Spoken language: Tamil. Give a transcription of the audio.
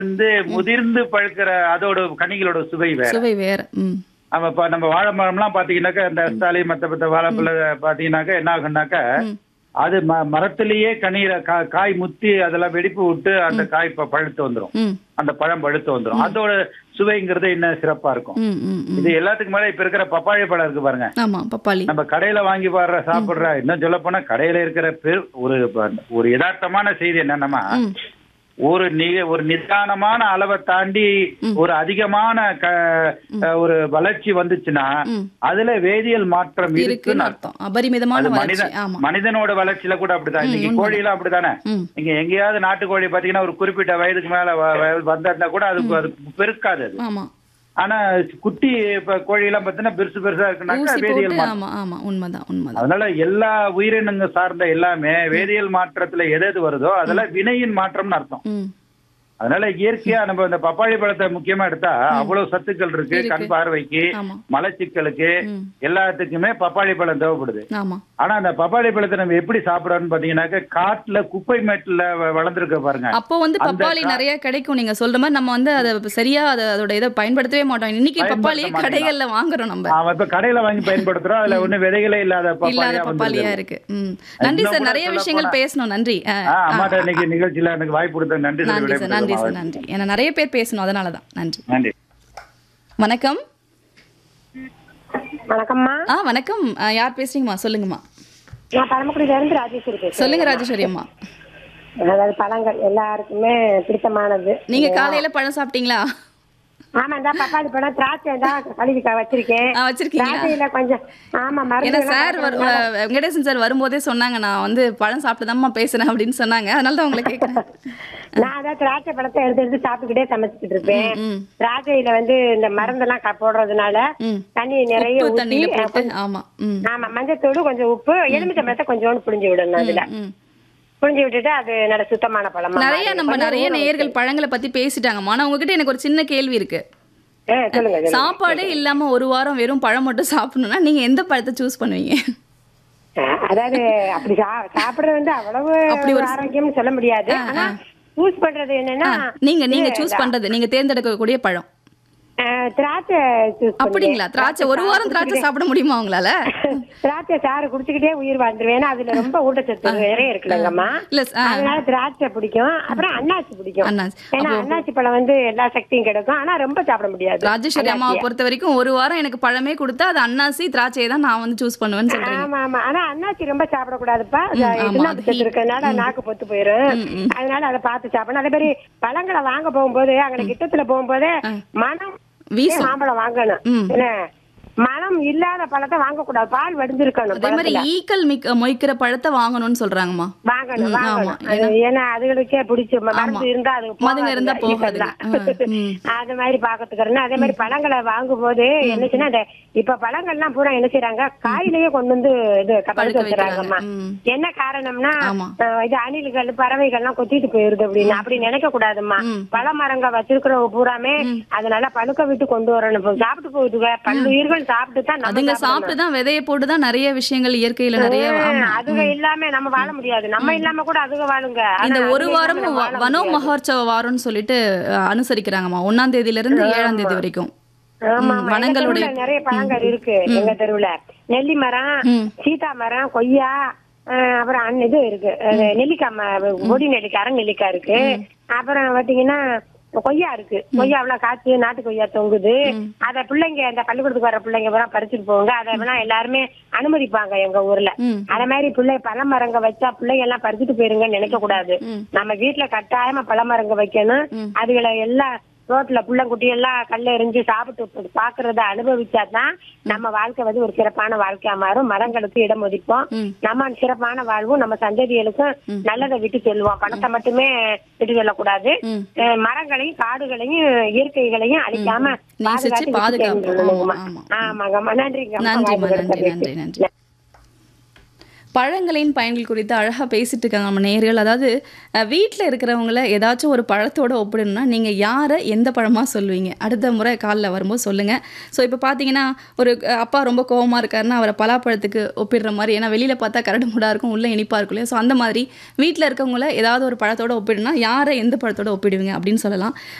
வந்து முதிர்ந்து பழுக்கிற அதோட கனிகளோட சுவை வேற சுவை வேற ம் நம்ம இப்ப நம்ம வாழை மரம்லாம் பாத்தீங்கன்னாக்கா இந்த ஸ்டாலி மத்த மத்த வாழைப்பழ பாத்தீங்கன்னாக்கா என்ன ஆகுனாக்கா ம். அது ம- மரத்திலேயே கனியில கா- காய் முத்தி அதெல்லாம் வெடிப்பு விட்டு அந்த காய் இப்ப பழுத்து வந்துரும் ம் அந்த பழம் பழுத்து வந்துரும் அதோட சுவைங்கிறது இன்னும் சிறப்பா இருக்கும் ம் ம் ம் இது எல்லாத்துக்கும் மேல இப்ப இருக்கிற பப்பாளி பழம் இருக்கு பாருங்க ஆமா பப்பாளி நம்ம கடையில வாங்கி பாடுற சாப்பிடுற இன்னும் சொல்ல போனா கடையில இருக்கிற பெரு ஒரு ஒரு யதார்த்தமான செய்தி என்னன்னா ம் ஒரு நி ஒரு நிதானமான அளவை தாண்டி ஒரு அதிகமான க- ஒரு வளர்ச்சி வந்துச்சுன்னா ம். அதுல வேதியியல் மாற்றம் இருக்குன்னு இருக்குன்னு அர்த்தம் அபரிமிதமான அது வளர்ச்சி மனித ஆமா மனிதனோட வளர்ச்சியில கூட அப்படிதான் இன்னைக்கு கோழி எல்லாம் அப்படித்தானே ம் நீங்க எங்கேயாவது நாட்டுக்கோழி பாத்தீங்கன்னா ஒரு குறிப்பிட்ட வயதுக்கு மேல வ- வ- வந்தா கூட அது அது பெருக்காது அது ஆமா ஆனா குட்டி இப்ப கோழி எல்லாம் பாத்தீங்கன்னா பெருசு பெருசா இருக்குனாக்கா ஊசி வேதியியல் போட்டு மாற்றம் ஆமா ஆமா உண்மைதான் உண்மைதான் அதனால எல்லா உயிரினங்க சார்ந்த எல்லாமே வேதியியல் மாற்றத்துல எது எது வருதோ அதெல்லாம் வினையின் மாற்றம்னு அர்த்தம் ம் அதனால இயற்கையா நம்ம இந்த பப்பாளி பழத்தை முக்கியமா எடுத்தா அவ்வளவு சத்துக்கள் இருக்கு இருக்கு. கண் பார்வைக்கு ஆமா மலச்சிக்கலுக்கு ம் எல்லாத்துக்குமே பப்பாளி பழம் தேவைப்படுது ஆமா ஆனா அந்த பப்பாளி பழத்தை நம்ம எப்படி சாப்பிடறோம்னு பாத்தீங்கன்னாக்க காட்டுல குப்பை மேட்டுல வ- வளர்ந்திருக்க பாருங்க அப்போ வந்து அந்த பப்பாளி கா- நிறைய கிடைக்கும் நீங்க சொல்ற மாதிரி நம்ம வந்து அதை சரியா அதை அதோட இதை பயன்படுத்தவே மாட்டோம் இன்னைக்கு பயன்படுத்த பப்பாளியே மாட்டோம். கடைகள்ல வாங்குறோம் நம்ம அவன் இப்ப கடையில வாங்கி பயன்படுத்துறோம் அதுல ஒண்ணு விதைகளே இல்லாத இல்லாத பப்பாளியா பப்பாளியா வந்து இருக்கு ம் நன்றி இன்னும் சார் கூட நிறைய சொல்லப் விஷயங்கள் போனா- பேசணும் நன்றி ஆ, ஆஹ் ஆ, அம்மாட்ட இன்னைக்கு நிகழ்ச்சியில எனக்கு வாய்ப்பு கொடுத்த நன்றி சொல்லி நன்றி சார் நன்றி சார் விடைபெறுகிறேன். நன்றி ஏன்னா நிறைய பேர் பேசணும் அதனால தான் நன்றி நன்றி வணக்கம் வணக்கம்மா ஆ வணக்கம் ஆ, யார் பேசுறீங்கம்மா சொல்லுங்கம்மா நான் பரமக்குடியில இருந்து ராஜேஸ்வரி பேசுறேன் சொல்லுங்க ராஜேஸ்வரி அம்மா அதாவது பழங்கள் எல்லாருக்குமே பிடித்தமானது நீங்க காலையில பழம் சாப்பிட்டீங்களா ஆமா இந்த பப்பாளி பழம் திராட்சை தான் கழுவி க- வச்சிருக்கேன் ஆ, வச்சிருக்கீங்களா? திராட்சையில கொஞ்சம் ஆமா ஏன்னா மருந்து சார் வரு- அஹ், வெங்கடேசன் சார் வரும்போதே சொன்னாங்க நான் வந்து பழம் சாப்பிட்டு பேசுறேன் அப்படின்னு சொன்னாங்க அதனால தான் உங்களை கேட்குறேன் நான் அதான் திராட்சை பழத்தை எடுத்து எடுத்து சாப்பிட்டுக்கிட்டே சமைச்சிட்டு இருப்பேன் ம் திராட்சையில வந்து இந்த மருந்தெல்லாம் க- போடுறதுனால ம் தண்ணி நிறைய உப்பு ஊத்தி தண்ணியில அஹ், போட்டு ஆமா ம் ஆமா மஞ்சத்தூள் கொஞ்சம் உப்பு எலுமிச்சம்பழத்தை கொஞ்சோண்டு புளிஞ்சு விடணும் அதுல ம் புளிஞ்சு விட்டுட்டு அது நல்ல சுத்தமான பழமா நிறைய மாறிடும். நம்ம கொஞ்சம் நிறைய ஊற நேயர்கள் பழங்களை பத்தி பேசிட்டாங்கம்மா ஆனா உங்ககிட்ட எனக்கு ஒரு சின்ன கேள்வி இருக்கு வச்சு- ஆ, சொல்லுங்க சொல்லுங்க. சாப்பாடே இல்லாம ஒரு வாரம் வெறும் பழம் மட்டும் சாப்பிடணும்னா நீங்க எந்த பழத்தை சூஸ் பண்ணுவீங்க ஆ, அதாவது அப்படி சா- சாப்பிடுறது வந்து அவ்வளவு அப்படி ஒரு- ஆரோக்கியம்னு சொல்ல முடியாது ஆனா சூஸ் பண்றது என்னன்னா நீங்க நீங்க சூஸ் பண்றது நீங்க தேர்ந்தெடுக்கக்கூடிய பழம் ஆ, திராட்சை choose பண்ணுவேன். அப்படிங்களா திராட்சை ஒரு வாரம் திராட்சை சாப்பிட முடியுமா உங்களால திராட்சை சாறு குடிச்சுக்கிட்டே உயிர் வாழ்ந்துருவேன் ஏன்னா அதுல ரொம்ப ஊட்டச்சத்து நிறைய இருக்குல்லங்கம்மா இல்ல ஆ, அதனால திராட்சை பிடிக்கும் அப்புறம் அன்னாசி பிடிக்கும் அண்ணாச்சி. ஏன்னா அன்னாசி பழம் வந்து எல்லா சக்தியும் கிடைக்கும் ஆனா ரொம்ப சாப்பிட முடியாது ராஜேஸ்வரி அம்மாவை பொறுத்த வரைக்கும் ஒரு வாரம் எனக்கு பழமே கொடுத்தா அது அன்னாசி திராட்சையை தான் நான் வந்து சூஸ் பண்ணுவேன்னு சொல்றீங்க ஆமா ஆமா ஆனா அன்னாசி ரொம்ப சாப்பிடக்கூடாதுப்பா அது ஆமா, சுண்ணாம்பு அது சத்து இருக்கறதுனால நாக்கு பொத்து போயிரும் அதனால அதை பார்த்து சாப்பிடணும் அதே மாதிரி பழங்களை வாங்க போகும்போது அங்க கிட்டத்துல போகும்போது மனம் வீசும் மாம்பழம் வாங்கணும் ம். என்ன மனம் இல்லாத பழத்தை வாங்கக்கூடாது பால் வடிஞ்சிருக்கணும் அதே மாதிரி பழத்துல. ஈக்கள் மிக்க மொய்க்கிற பழத்தை வாங்கணும்னு சொல்றாங்கம்மா வாங்கணும் ம், ஆமா. வாங்கணும் அது ஏன்னா அதுகளுக்கே பிடிச்ச ம- ஆமா. மருந்து இருந்தா அது மதுங்க இருந்தா போகாதுங்க. போகாதுங்க. ம், ம். அது மாதிரி பாக்கத்துக்கிறேன் அதே மாதிரி பழங்களை வாங்கும்போது என்னச்சுன்னா அந்த இப்ப பழங்கள்லாம் பூரா என்ன செய்யறாங்க காயிலேயே கொண்டு வந்து இது பழுக்க பழுக்க வச்சுறாங்கம்மா வைக்கிறாங்க. ம். என்ன காரணம்னா ஆமா. அஹ், இது அணில்கள் பறவைகள்லாம் கொத்திட்டு போயிருது அப்படின்னு அப்படி நினைக்க கூடாதும்மா ம். பழ மரங்க வச்சிருக்கிறவங்க பூராமே அது நல்லா பழுக்க விட்டு கொண்டு வரணும் இப்ப சாப்பிட்டு போகுதுங்க பல்லுயிர்கள் சாப்பிட்டு தான் நம்ம அதுங்க சாப்பிடணும். சாப்பிட்டு தான் விதைய போட்டு தான் நிறைய விஷயங்கள் இயற்கையில நிறைய ஆமா அதுக இல்லாம நம்ம வாழ முடியாது நம்ம இல்லாம கூட அதுக வாழுங்க இந்த ஆனா ஒரு அதுக வாரமும் இல்லாம வ- வாழ வனோ முடியாது. மகோற்சவ வாரம்னு சொல்லிட்டு அஹ், அனுசரிக்கிறாங்கம்மா ஒன்னாம் தேதியில இருந்து ஏழாம் தேதி வரைக்கும் ஆமா, ம், ஆமா. எங்க வனங்களுடைய தெருவுல நிறைய பழங்கள் இருக்கு எங்க தெருவுல நெல்லி மரம் ம். சீதா மரம் கொய்யா அஹ், அப்புறம் அன் இது இருக்கு அது நெல்லிக்காய் ம- கொடி நெல்லிக்காய் அரை நெல்லிக்காய் இருக்கு அப்புறம் பாத்தீங்கன்னா கொய்யா இருக்கு கொய்யாவெல்லாம் காய்ச்சி நாட்டு கொய்யா தொங்குது அத பிள்ளைங்க இந்த பள்ளிக்கூடத்துக்கு வர பிள்ளைங்க பூரா பறிச்சுட்டு போவாங்க அதெல்லாம் எல்லாருமே அனுமதிப்பாங்க எங்க ஊர்ல ம். அத மாதிரி பிள்ளை பழமரங்க வச்சா பிள்ளைங்க எல்லாம் பறிச்சுட்டு போயிருங்கன்னு நினைக்க கூடாது ம். நம்ம வீட்டுல கட்டாயமா பழமரங்க வைக்கணும் அதுகளை எல்லாம் ரோட்ல புள்ளங்குட்டி எல்லாம் கல்ல எறிஞ்சு சாப்பிட்டு பாக்குறத அனுபவிச்சாதான் நம்ம வாழ்க்கை வந்து ஒரு சிறப்பான வாழ்க்கையா மாறும் மரங்களுக்கு இடம் ஒதுப்போம் ம். நம்ம சிறப்பான வாழ்வும் நம்ம சந்ததிகளுக்கும் நல்லதை விட்டு செல்வோம் பணத்தை மட்டுமே விட்டு செல்லக்கூடாது ம். அஹ் மரங்களையும் காடுகளையும் இயற்கைகளையும் அழிக்காம நேசிச்சு பாதுகாத்து விட்டு பாதுகாப்போம். செல்லணுங்கம்மா. ஆமா, ஆமாங்கம்மா நன்றிங்க நன்றிம்மா நன்றி நன்றி நன்றி பழங்களின் பயன்கள் குறித்து அழகாக பேசிட்டு இருக்காங்க நம்ம நேர்கள் அதாவது வீட்டில் இருக்கிறவங்கள ஏதாச்சும் ஒரு பழத்தோட ஒப்பிடணும்னா நீங்கள் யாரை எந்த பழமாக சொல்லுவீங்க அடுத்த முறை காலில் வரும்போது சொல்லுங்கள் ஸோ இப்போ பார்த்தீங்கன்னா ஒரு அஹ், அப்பா ரொம்ப கோவமாக இருக்காருன்னா அவரை பலாப்பழத்துக்கு ஒப்பிடுற மாதிரி ஏன்னா வெளியில் பார்த்தா கரடு முடாக இருக்கும் உள்ளே இனிப்பாக இருக்கும் இல்லையா ஸோ அந்த மாதிரி வீட்டில் இருக்கவங்கள ஏதாவது ஒரு பழத்தோட ஒப்பிடுனா யாரை எந்த பழத்தோட ஒப்பிடுவீங்க அப்படின்னு சொல்லலாம்